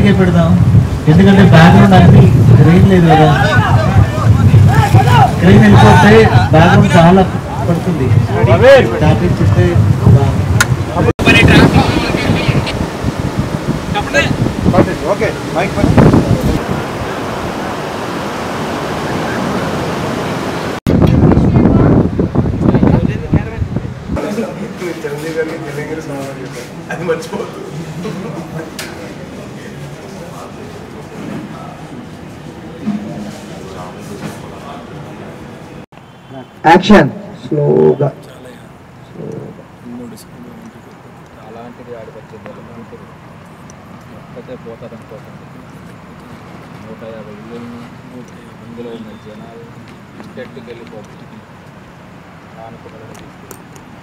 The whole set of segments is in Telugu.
ఇలాగే పెడదాం ఎందుకంటే బ్యాక్గ్రౌండ్ అన్ని స్క్రీన్ లేదు కదా స్క్రీన్ వెళ్ళిపోతే బ్యాక్గ్రౌండ్ చాలా పడుతుంది టాపిక్ చెప్తే బాగుంది. ఓకే మైక్ చిరంజీవి గారికి తెలంగాణ సమాధానం చెప్పారు అది మర్చిపోవద్దు యాక్షన్ స్లోగా అలాంటిది ఆడికి వచ్చింది అలాంటిది ఒక్కతే పోతారు అనుకోకండి నూట యాభై ఇల్లులను ఇందులో ఉన్న జనాలు చెట్టుకి వెళ్ళిపోతుంది ఆనుకున్న తీసుకెళ్ళి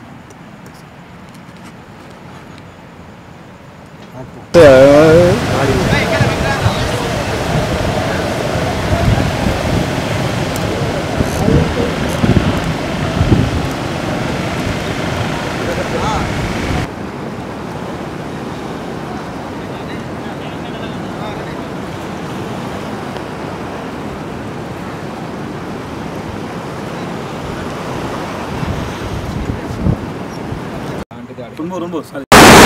అలాంటిది ఆడికి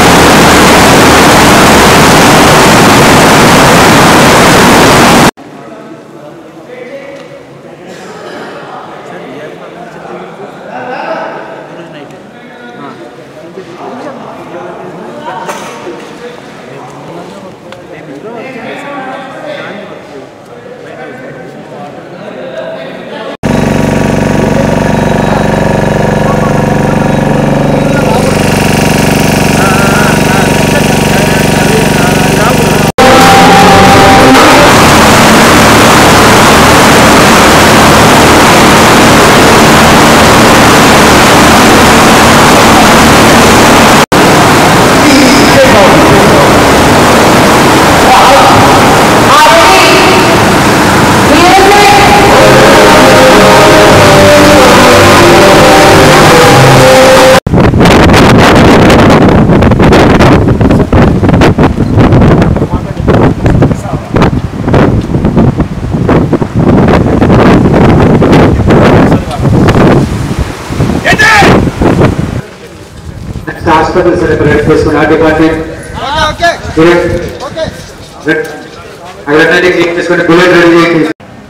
నెక్స్ట్ హాస్పిటల్ సెలబ్రేట్ చేసుకుని ఆ డిపార్ట్మెంట్ అక్కడ చేసుకుని బుల్లెట్ రెడీ చేయండి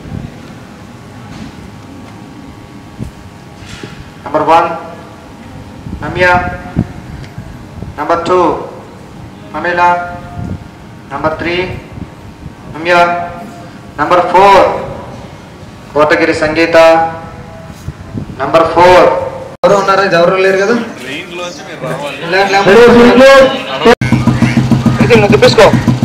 Number one, Namia. Number two, Mamela. Number three, Namia. Number four, Kotagiri Sangeetha number four ఎవరు ఉన్నారా ఎవరు లేరు కదా లే- లే- ఇది నువ్వు తీసుకో